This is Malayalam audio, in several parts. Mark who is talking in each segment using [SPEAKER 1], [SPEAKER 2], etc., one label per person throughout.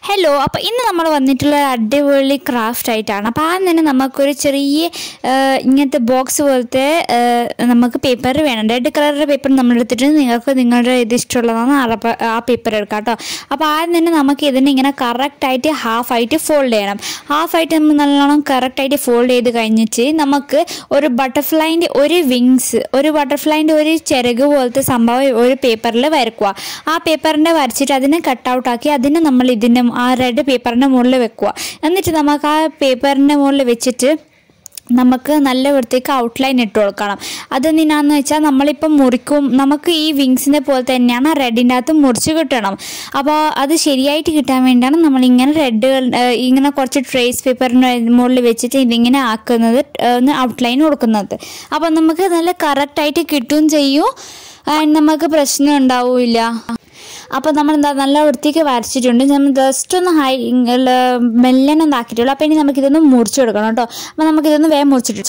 [SPEAKER 1] ഹലോ അപ്പോൾ ഇന്ന് നമ്മൾ വന്നിട്ടുള്ള ഒരു അടിപൊളി ക്രാഫ്റ്റ് ആയിട്ടാണ് അപ്പോൾ ആദ്യം തന്നെ നമുക്കൊരു ചെറിയ ആ, ഇങ്ങനത്തെ ബോക്സ് പോലത്തെ ആ, നമുക്ക് പേപ്പർ വേണം റെഡ് കളറിൻ്റെ പേപ്പർ നമ്മൾ എടുത്തിട്ട് നിങ്ങൾക്ക് നിങ്ങളുടെ ഇത് ഇഷ്ടമുള്ളതാണ് ആ റപ്പ- ആ പേപ്പർ എടുക്കാം കേട്ടോ അപ്പോൾ ആദ്യം തന്നെ നമുക്ക് ഇതിനെ ഇങ്ങനെ കറക്റ്റായിട്ട് ഹാഫ് ആയിട്ട് ഫോൾഡ് ചെയ്യണം ഹാഫ് ആയിട്ട് നമ്മൾ നല്ലോണം കറക്റ്റായിട്ട് ഫോൾഡ് ചെയ്ത് കഴിഞ്ഞിട്ട് നമുക്ക് ഒരു ബട്ടർഫ്ലൈൻ്റെ ഒരു വിങ്സ് ഒരു ബട്ടർഫ്ലൈൻ്റെ ഒരു ചിറക് പോലത്തെ സംഭവം ഒരു പേപ്പറിൽ വരക്കുക ആ പേപ്പറിൻ്റെ വരച്ചിട്ട് അതിനെ കട്ട് ഔട്ട് ആക്കി അതിനെ നമ്മൾ ഇതിൻ്റെ ആ റെഡ് പേപ്പറിൻ്റെ മുകളിൽ വെക്കുക എന്നിട്ട് നമുക്ക് ആ പേപ്പറിൻ്റെ മുകളിൽ വെച്ചിട്ട് നമുക്ക് നല്ല വൃത്തിക്ക് ഔട്ട്ലൈൻ ഇട്ട് കൊടുക്കണം അതെന്തിനാന്ന് വെച്ചാൽ നമ്മളിപ്പം മുറിക്കും നമുക്ക് ഈ വിങ്സിനെ പോലെ തന്നെയാണ് റെഡിൻ്റെ അകത്ത് മുറിച്ച് കിട്ടണം അപ്പോൾ അത് ശരിയായിട്ട് കിട്ടാൻ വേണ്ടിയാണ് നമ്മളിങ്ങനെ റെഡ് ഇങ്ങനെ കുറച്ച് ട്രേസ് പേപ്പറിന് മുകളിൽ വെച്ചിട്ട് ഇതിങ്ങനെ ആക്കുന്നത് ഒന്ന് ഔട്ട്ലൈൻ കൊടുക്കുന്നത് അപ്പോൾ നമുക്ക് നല്ല കറക്റ്റായിട്ട് കിട്ടുകയും ചെയ്യും ആൻഡ് നമുക്ക് പ്രശ്നം ഉണ്ടാവില്ല അപ്പോൾ നമ്മൾ എന്താ നല്ല വൃത്തിക്ക് വരച്ചിട്ടുണ്ട് നമ്മൾ ജസ്റ്റ് ഒന്ന് ഹൈ മെല്ലനെ ഒന്നാക്കിയിട്ടുള്ളൂ അപ്പോൾ ഇനി നമുക്കിതൊന്ന് മുറിച്ചെടുക്കണം കേട്ടോ അപ്പോൾ നമുക്കിതൊന്ന് വേഗം മുറിച്ചിട്ട്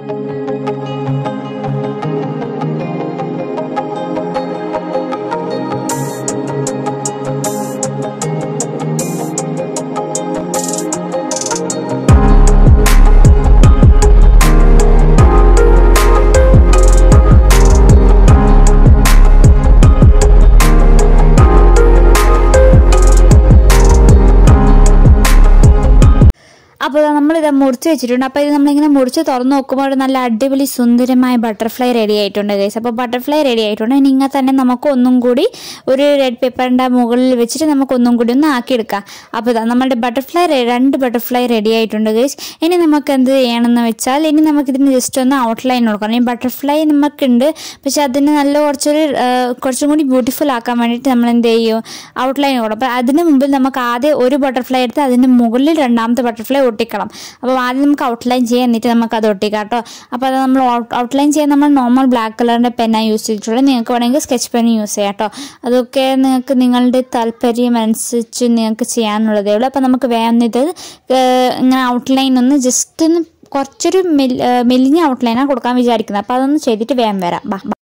[SPEAKER 1] അപ്പോൾ നമ്മളിത് മുറിച്ച് വെച്ചിട്ടുണ്ട് അപ്പോൾ ഇത് നമ്മളിങ്ങനെ മുറിച്ച് തുറന്ന് നോക്കുമ്പോൾ ഒരു നല്ല അടിപൊളി സുന്ദരമായ ബട്ടർഫ്ലൈ റെഡി ആയിട്ടുണ്ട് ഗൈസ് അപ്പോൾ ബട്ടർഫ്ലൈ റെഡി ആയിട്ടുണ്ട് ഇനി ഇങ്ങനെ തന്നെ നമുക്ക് ഒന്നും കൂടി ഒരു റെഡ് പേപ്പറിൻ്റെ മുകളിൽ വെച്ചിട്ട് നമുക്ക് ഒന്നും കൂടി ഒന്ന് ആക്കിയെടുക്കാം അപ്പോൾ ഇതാ നമ്മുടെ ബട്ടർഫ്ലൈ രണ്ട് ബട്ടർഫ്ലൈ റെഡി ആയിട്ടുണ്ട് ഗൈസ് ഇനി നമുക്ക് എന്ത് ചെയ്യണമെന്ന് വെച്ചാൽ ഇനി നമുക്ക് ഇതിന് ജസ്റ്റ് ഒന്ന് ഔട്ട്ലൈൻ കൊടുക്കണം ഈ ബട്ടർഫ്ലൈ നമുക്കുണ്ട് പക്ഷെ അതിന് നല്ല കുറച്ചൊരു ആ, കുറച്ചും കൂടി ബ്യൂട്ടിഫുൾ ആക്കാൻ വേണ്ടിയിട്ട് നമ്മൾ എന്ത് ചെയ്യും ഔട്ട്ലൈൻ കൊടുക്കും അപ്പോൾ അതിന് മുമ്പിൽ നമുക്ക് ആദ്യം ഒരു ബട്ടർഫ്ലൈ എടുത്ത് അതിന് മുകളിൽ രണ്ടാമത്തെ ബട്ടർഫ്ലൈ ഒട്ടിക്കണം അപ്പോൾ ആദ്യം നമുക്ക് ഔട്ട്ലൈൻ ചെയ്യാൻ എന്നിട്ട് നമുക്ക് അത് ഒട്ടിക്കാം കേട്ടോ അപ്പോൾ അത് നമ്മൾ ഔട്ട്ലൈൻ ചെയ്യാൻ നമ്മൾ നോർമൽ ബ്ലാക്ക് കളറിൻ്റെ പെന്നാണ് യൂസ് ചെയ്തിട്ടുള്ളത് നിങ്ങൾക്ക് വേണമെങ്കിൽ സ്കെച്ച് പെൻ യൂസ് ചെയ്യാം കേട്ടോ അതൊക്കെ നിങ്ങൾക്ക് നിങ്ങളുടെ താല്പര്യം അനുസരിച്ച് നിങ്ങൾക്ക് ചെയ്യാനുള്ളതേ ഉള്ളൂ അപ്പോൾ നമുക്ക് വേഗം ഇത് ഏഹ്, ഇങ്ങനെ ഔട്ട്ലൈൻ ഒന്ന് ജസ്റ്റ് ഒന്ന് കുറച്ചൊരു മെൽ ഏഹ്, മെലിഞ്ഞ ഔട്ട്ലൈനാണ് കൊടുക്കാൻ വിചാരിക്കുന്നത് അപ്പോൾ അതൊന്ന് ചെയ്തിട്ട് വേഗം വരാം ബാ ബാ.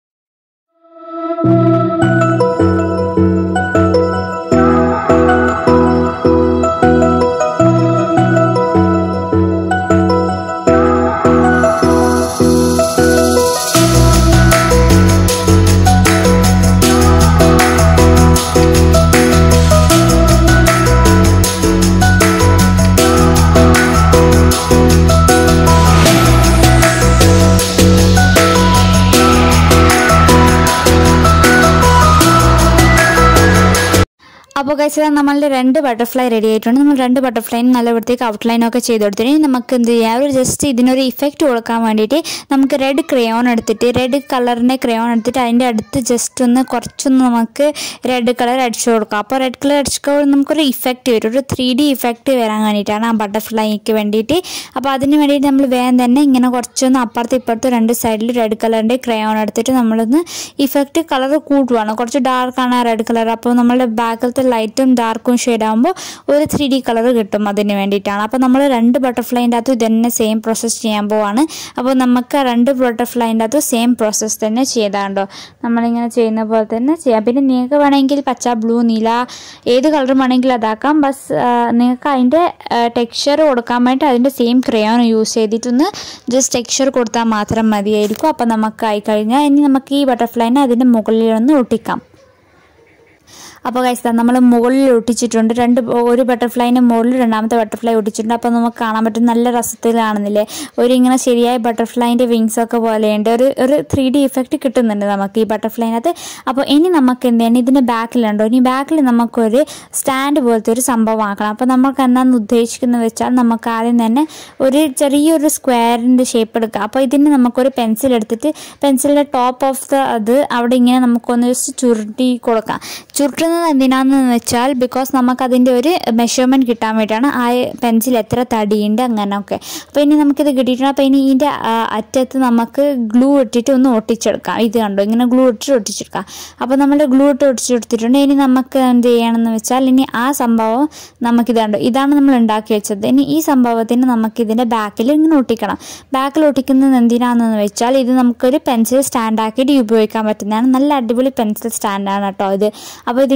[SPEAKER 1] അപ്പോൾ കഴിച്ചത് നമ്മളുടെ രണ്ട് ബട്ടർഫ്ലൈ റെഡി ആയിട്ടുണ്ട് നമ്മൾ രണ്ട് ബട്ടർഫ്ലൈനും നല്ല വൃത്തിക്ക് ഔട്ട്ലൈൻ ഒക്കെ ചെയ്ത് കൊടുത്തിട്ട് ഇനി നമുക്ക് എന്ത് ചെയ്യാം ഒരു ജസ്റ്റ് ഇതിനൊരു ഇഫക്റ്റ് കൊടുക്കാൻ വേണ്ടിയിട്ട് നമുക്ക് റെഡ് ക്രയോൺ എടുത്തിട്ട് റെഡ് കളറിൻ്റെ ക്രയോൺ എടുത്തിട്ട് അതിൻ്റെ അടുത്ത് ജസ്റ്റ് ഒന്ന് കുറച്ചൊന്ന് നമുക്ക് റെഡ് കളർ അടിച്ചു കൊടുക്കാം അപ്പോൾ റെഡ് കളർ അടിച്ചപ്പോൾ നമുക്കൊരു ഇഫക്റ്റ് വരും ഒരു ത്രീ ഡി ഇഫക്റ്റ് വരാൻ വേണ്ടിയിട്ടാണ് ആ ബട്ടർഫ്ലൈക്ക് വേണ്ടിയിട്ട് അപ്പോൾ അതിന് വേണ്ടിയിട്ട് നമ്മൾ വേഗം തന്നെ ഇങ്ങനെ കുറച്ചൊന്ന് അപ്പുറത്ത് ഇപ്പുറത്ത് രണ്ട് സൈഡിൽ റെഡ് കളറിൻ്റെ ക്രയോൺ എടുത്തിട്ട് നമ്മളൊന്ന് ഇഫക്റ്റ് കളർ കൂട്ടുവാണ് കുറച്ച് ഡാർക്കാണ് ആ റെഡ് കളർ അപ്പോൾ നമ്മളുടെ ബാക്കിലത്തെ ലൈറ്റും ഡാർക്കും ഷെയ്ഡ് ആകുമ്പോൾ ഒരു ത്രീ ഡി കളർ കിട്ടും അതിന് വേണ്ടിയിട്ടാണ് അപ്പോൾ നമ്മൾ രണ്ട് ബട്ടർഫ്ലൈൻ്റെ അകത്ത് ഇതന്നെ സെയിം പ്രോസസ്സ് ചെയ്യാൻ പോവാണ് അപ്പോൾ നമുക്ക് ആ രണ്ട് ബട്ടർഫ്ലൈൻ്റെ അകത്ത് സെയിം പ്രോസസ്സ് തന്നെ ചെയ്താണ്ടോ നമ്മളിങ്ങനെ ചെയ്യുന്ന പോലെ തന്നെ ചെയ്യാം പിന്നെ നിങ്ങൾക്ക് വേണമെങ്കിൽ പച്ച ബ്ലൂ നീല ഏത് കളർ വേണമെങ്കിലും അതാക്കാം ബസ് നിങ്ങൾക്ക് അതിൻ്റെ ടെക്സ്ചർ കൊടുക്കാൻ വേണ്ടി അതിൻ്റെ സെയിം ക്രയോൺ യൂസ് ചെയ്തിട്ടൊന്ന് ജസ്റ്റ് ടെക്സ്ചർ കൊടുത്താൽ മാത്രം മതിയായിരിക്കും അപ്പോൾ നമുക്ക് ആയി കഴിഞ്ഞാൽ ഇനി നമുക്ക് ഈ ബട്ടർഫ്ലൈനെ അതിൻ്റെ മുകളിലൊന്ന് ഒട്ടിക്കാം അപ്പോൾ കഴിച്ചാൽ നമ്മൾ മുകളിൽ ഒട്ടിച്ചിട്ടുണ്ട് രണ്ട് ഒരു ബട്ടർഫ്ലൈൻ്റെ മുകളിൽ രണ്ടാമത്തെ ബട്ടർഫ്ലൈ ഒട്ടിച്ചിട്ടുണ്ട് അപ്പോൾ നമുക്ക് കാണാൻ പറ്റും നല്ല രസത്തിൽ കാണുന്നില്ലേ ഒരു ഇങ്ങനെ ശരിയായ ബട്ടർഫ്ലൈൻ്റെ വിങ്സ് ഒക്കെ പോലെയുണ്ട് ഒരു ഒരു ത്രീ ഡി ഇഫക്റ്റ് കിട്ടുന്നുണ്ട് നമുക്ക് ഈ ബട്ടർഫ്ലൈനകത്ത് അപ്പോൾ ഇനി നമുക്ക് എന്ത് ചെയ്യണം ഇതിൻ്റെ ബാക്കിലുണ്ടോ ഇനി ബാക്കിൽ നമുക്കൊരു സ്റ്റാൻഡ് പോലത്തെ ഒരു സംഭവം ആക്കണം അപ്പോൾ നമുക്ക് എന്താണെന്ന് ഉദ്ദേശിക്കുന്നത് വെച്ചാൽ നമുക്ക് ആദ്യം തന്നെ ഒരു ചെറിയൊരു സ്ക്വയറിൻ്റെ ഷേപ്പ് എടുക്കാം അപ്പോൾ ഇതിന് നമുക്കൊരു പെൻസിൽ എടുത്തിട്ട് പെൻസിലിൻ്റെ ടോപ്പ് ഓഫ് ദ അത് അവിടെ ഇങ്ങനെ നമുക്കൊന്ന് ജസ്റ്റ് ചുരുട്ടി കൊടുക്കാം ചുരുട്ടുന്നത് എന്തിനാന്ന് വെച്ചാൽ ബിക്കോസ് നമുക്കതിൻ്റെ ഒരു മെഷർമെൻറ്റ് കിട്ടാൻ വേണ്ടിയിട്ടാണ് ആ പെൻസിൽ എത്ര തടിയുണ്ട് അങ്ങനെയൊക്കെ അപ്പോൾ ഇനി നമുക്കിത് കിട്ടിയിട്ടുണ്ട് അപ്പോൾ ഇനി ഇതിൻ്റെ ആ, അറ്റത്ത് നമുക്ക് ഗ്ലൂ ഇട്ടിട്ട് ഒന്ന് ഒട്ടിച്ചെടുക്കാം ഇത് കണ്ടോ ഇങ്ങനെ ഗ്ലൂ ഇട്ടിട്ട് ഒട്ടിച്ചെടുക്കാം അപ്പോൾ നമ്മൾ ഗ്ലൂ ഇട്ട് ഒട്ടിച്ചെടുത്തിട്ടുണ്ട് ഇനി നമുക്ക് എന്ത് ചെയ്യണമെന്ന് വെച്ചാൽ ഇനി ആ സംഭവം നമുക്കിത് കണ്ടോ ഇതാണ് നമ്മൾ ഉണ്ടാക്കി വെച്ചത് ഇനി ഈ സംഭവത്തിന് നമുക്ക് ഇതിൻ്റെ ബാക്കിൽ ഇങ്ങനെ ഒട്ടിക്കണം ബാക്കിൽ ഒട്ടിക്കുന്നത് എന്തിനാണെന്ന് വെച്ചാൽ ഇത് നമുക്കൊരു പെൻസിൽ സ്റ്റാൻഡ് ആക്കിയിട്ട് ഉപയോഗിക്കാൻ പറ്റുന്നതാണ് നല്ല അടിപൊളി പെൻസിൽ സ്റ്റാൻഡാണ് കേട്ടോ ഇത് അപ്പോൾ ഇതിങ്ങനെ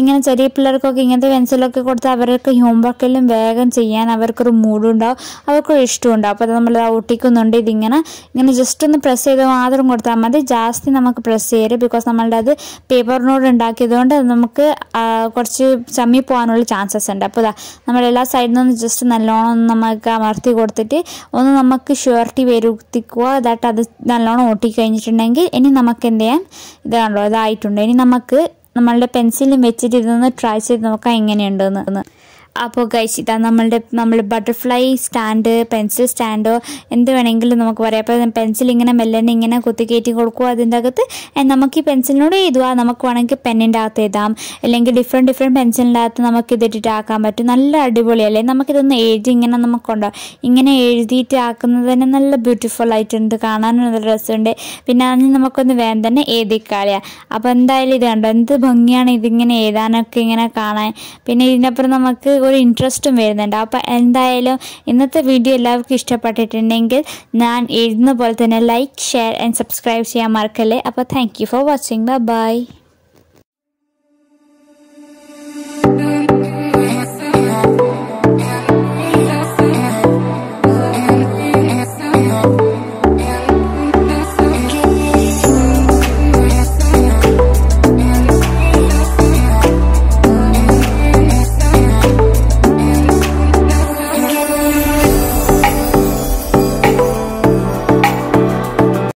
[SPEAKER 1] ഇങ്ങനെ ചെറിയ പിള്ളേർക്കൊക്കെ ഇങ്ങനത്തെ പെൻസിലൊക്കെ കൊടുത്ത് അവർക്ക് ഹോംവർക്കെല്ലാം വേഗം ചെയ്യാൻ അവർക്കൊരു മൂഡും ഉണ്ടാവും അവർക്കൊരു ഇഷ്ടം ഉണ്ടാവും അപ്പോൾ നമ്മൾ ഒട്ടിക്കുന്നുണ്ട് ഇതിങ്ങനെ ഇങ്ങനെ ജസ്റ്റ് ഒന്ന് പ്രസ് ചെയ്ത് മാത്രം കൊടുത്താൽ മതി ജാസ്തി നമുക്ക് പ്രസ് ചെയ്യരുത് ബിക്കോസ് നമ്മളുടെ അത് പേപ്പറിനോട് ഉണ്ടാക്കിയതുകൊണ്ട് അത് നമുക്ക് ആ, കുറച്ച് ചമ്മി പോകാനുള്ള ചാൻസസ് ഉണ്ട് അപ്പോൾ ഇതാ നമ്മൾ എല്ലാ സൈഡിൽ നിന്ന് ജസ്റ്റ് നല്ലോണം ഒന്ന് നമുക്ക് അമർത്തി കൊടുത്തിട്ട് ഒന്ന് നമുക്ക് ഷുവർട്ടി വരുത്തിക്കുക ദാട്ട് അത് നല്ലോണം ഒട്ടി കഴിഞ്ഞിട്ടുണ്ടെങ്കിൽ ഇനി നമുക്ക് എന്ത് ചെയ്യാം ഇത് കണ്ടോ ഇതായിട്ടുണ്ട് ഇനി നമുക്ക് നമ്മളുടെ പെൻസിലും വെച്ചിട്ട് ഇതൊന്ന് ട്രൈ ചെയ്ത് നോക്കാം എങ്ങനെയുണ്ടെന്ന് അപ്പോൾ ഗൈസ് ഇതാ നമ്മളുടെ നമ്മൾ ബട്ടർഫ്ലൈ സ്റ്റാൻഡ് പെൻസിൽ സ്റ്റാൻഡോ എന്ത് വേണമെങ്കിലും നമുക്ക് പറയാം അപ്പോൾ പെൻസിൽ ഇങ്ങനെ മെല്ലനെ ഇങ്ങനെ കുത്തി കയറ്റി കൊടുക്കുക അതിൻ്റെ അകത്ത് and നമുക്ക് ഈ പെൻസിലിനോട് എഴുതുക നമുക്ക് വേണമെങ്കിൽ പെന്നിൻ്റെ അകത്ത് എഴുതാം അല്ലെങ്കിൽ ഡിഫറെൻറ്റ് ഡിഫറെൻറ്റ് പെൻസിലിൻ്റെ അകത്ത് നമുക്ക് ഇതിട്ടിട്ട് ആക്കാൻ പറ്റും നല്ല അടിപൊളിയല്ലേ നമുക്കിതൊന്ന് എഴുതി ഇങ്ങനെ നമുക്കുണ്ടോ ഇങ്ങനെ എഴുതിയിട്ട് ആക്കുന്നത് തന്നെ നല്ല ബ്യൂട്ടിഫുൾ ആയിട്ടുണ്ട് കാണാനും നല്ല രസമുണ്ട് പിന്നെ അതിന് നമുക്കൊന്ന് വേഗം തന്നെ എഴുതിക്കളയാം അപ്പോൾ എന്തായാലും ഇത് കണ്ടോ എന്ത് ഭംഗിയാണ് ഇതിങ്ങനെ എഴുതാനൊക്കെ ഇങ്ങനെ കാണാൻ പിന്നെ ഇതിനപ്പുറം നമുക്ക് ഒരു ഇൻട്രസ്റ്റും വരുന്നുണ്ട് അപ്പോൾ എന്തായാലും ഇന്നത്തെ വീഡിയോ എല്ലാവർക്കും ഇഷ്ടപ്പെട്ടിട്ടുണ്ടെങ്കിൽ ഞാൻ എഴുതുന്ന പോലെ തന്നെ ലൈക്ക് ഷെയർ ആൻഡ് സബ്സ്ക്രൈബ് ചെയ്യാൻ മറക്കല്ലേ അപ്പോൾ thank you for watching by